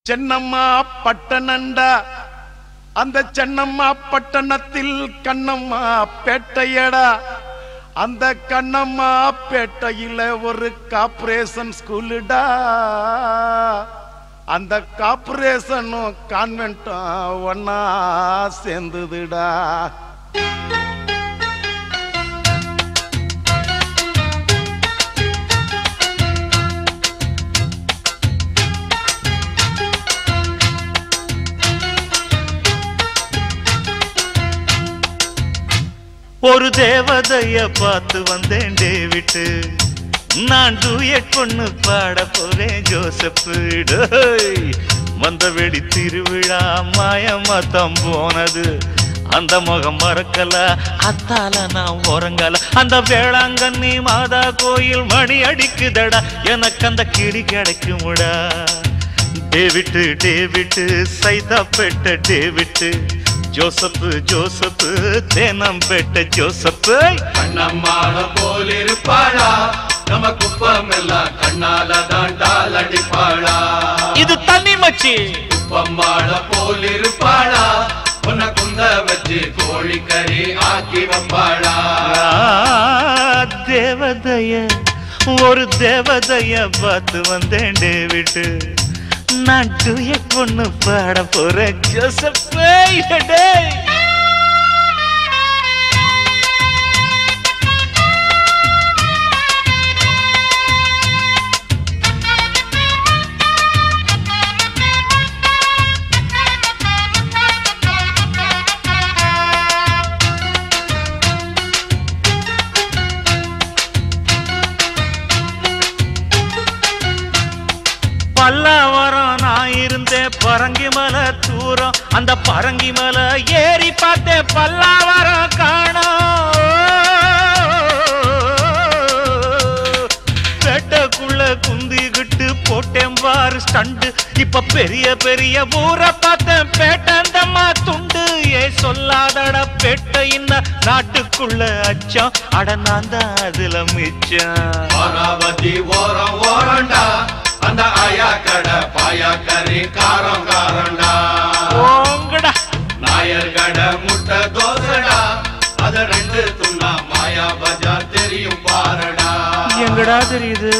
சென்னம்மா பட்டணண்டா அந்த சென்னம்மா பட்டணத்தில் கண்ணம்மா பேட்டையடா அந்த கண்ணம்மா பேட்டையில ஒரு கார்ப்பரேஷன் ஸ்கூலுடா அந்த கார்ப்பரேஷனும் கான்வென்ட்டும் ஒன்னா சேர்ந்துதுடா ஒரு தேவதைய பார்த்து வந்தேன் டேவிட்டு நான் டூயட் பொண்ணு பாட போறேன் ஜோசப்பு டேய். மந்தவெளி திருவிழா மாயமத்தம் போனது அந்த முகம் மறக்கல அத்தால நான் உறங்கல அந்த வேளாங்கண்ணி மாதா கோயில் மணி அடிக்குதடா எனக்கு அந்த கிளி கிடைக்குமுடா David David Saidapet David Joseph Joseph Teynampet Joseph கண்ணம்மாள போலிருப்பாளா நம்ம குப்பம் எல்லாம் கண்ணால தாண்டால் அடிப்பாளா இது தண்ணி மச்சி குப்பம்மாள போலிருப்பாளா உன்னை குந்த வச்சு கோழிக்கறி ஆக்கி வைப்பாளா ஆ, தேவதைய ஒரு தேவதைய பார்த்து வந்தேன் டேவிட்டு நான் டூயட் பொண்ணு பாட போறேன் ஜோசப்பு டேய் பல்லாவரம் நான் இருந்தேன் பரங்கி மலை தூரம் அந்த பரங்கி மலை ஏறி பார்த்தேன் பல்லாவரம் காணோம் பேட்டைக்குள்ள குந்திக்கிட்டு போட்டேன் பாரு ஸ்டண்டு இப்ப பெரிய பெரிய ஊரை பார்த்தேன் பேட்டந்தம்மா துண்டு ஏ சொல்லாதட பேட்டை இந்த நாட்டுக்குள்ள அச்சம் அட நான் தான் அதுல மிச்சம் அமராவதி ஓரம் ஓரண்டா அந்த ஆயா கடை பாயா கறி காரம் காரண்டா போங்கடா நாயர் கடை முட்டை தோசைடா அத ரெண்டு துண்ணா மாயா பஜார் தெரியும் பாருடா எங்கடா தெரியுது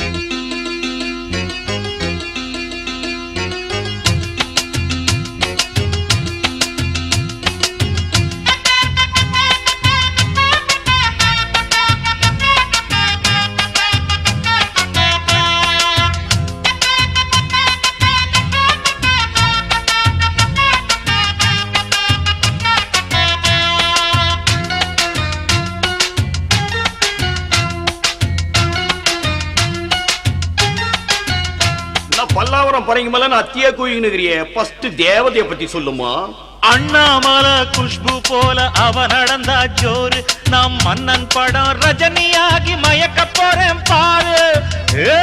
நான் பல்லாவரம் போறீங்க மேல நான் அத்தியா கூயினுக்கிறியே ஃபர்ஸ்ட் தேவதைய பத்தி சொல்லுமா அண்ணாமலை குஷ்பு போல அவ நடந்தா ஜோரு நாம் மன்னன் படம் ரஜினியாகி மயக்க போறேன் பாரு ஏ!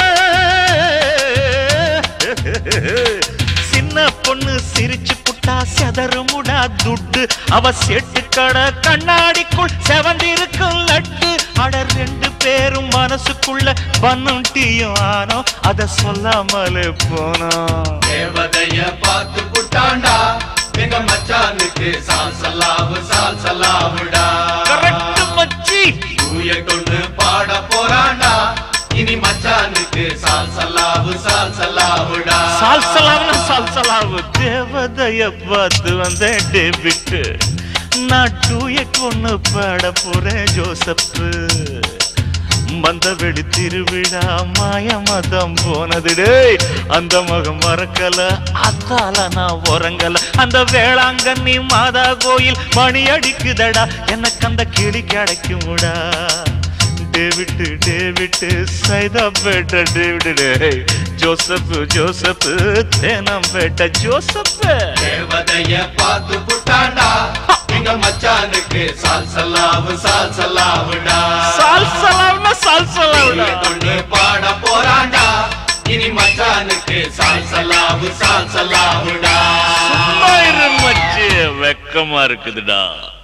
சின்ன பொண்ணு சிரிச்சு புட்டா செதறுமுடா துட்டு அவ செட்டு கடை கண்ணாடிக்குள் செவந்திருக்கும் லட்டு அட ரெண்டு பேரும் மனசுக்குள்ள பண்ணும் டீயும் ஆனோ அத சொல்லாமலே போனோம் தேவதைய பார்த்து புட்டாண்டா எங்க மச்சானுக்கு சால் சல்லாவு சால் சல்லாவுடா கரெக்ட் மச்சி தூய கொண்டு பாட போறாண்டா இனி மச்சானுக்கு சால் சல்லாவு சால் சல்லாவுடா சால்சலாவுன்னு சால்சலாவு தேவதைய பார்த்து வந்தேன் டேபிட்டு நான் டூயட் ஒண்ணு பாட போறேன் ஜோசப்பு மந்தவெளி திருவிழா மாயமதம் போனது டேய் அந்த மகம் மறக்கல அத்தால நான் உறங்கல அந்த வேளாங்கண்ணி மாதா கோயில் மணி அடிக்குதடா எனக்கு அந்த கிளி கிடைக்குமுடா David David Saidapet David டேய் Joseph Joseph Teynampet Joseph தேவதைய பார்த்து புட்டாண்டா எங்க மச்சானுக்கு சால் சல்லாவு சால் சல்லாவுடா சால்சலாவுனா சால்சலாவுடா தூய கொண்டு பாட போறாண்டா இனி மச்சானுக்கு சால் சல்லாவு சால் சல்லாவுடா சும்மா இரு மச்சி வெக்கமா இருக்குதுடா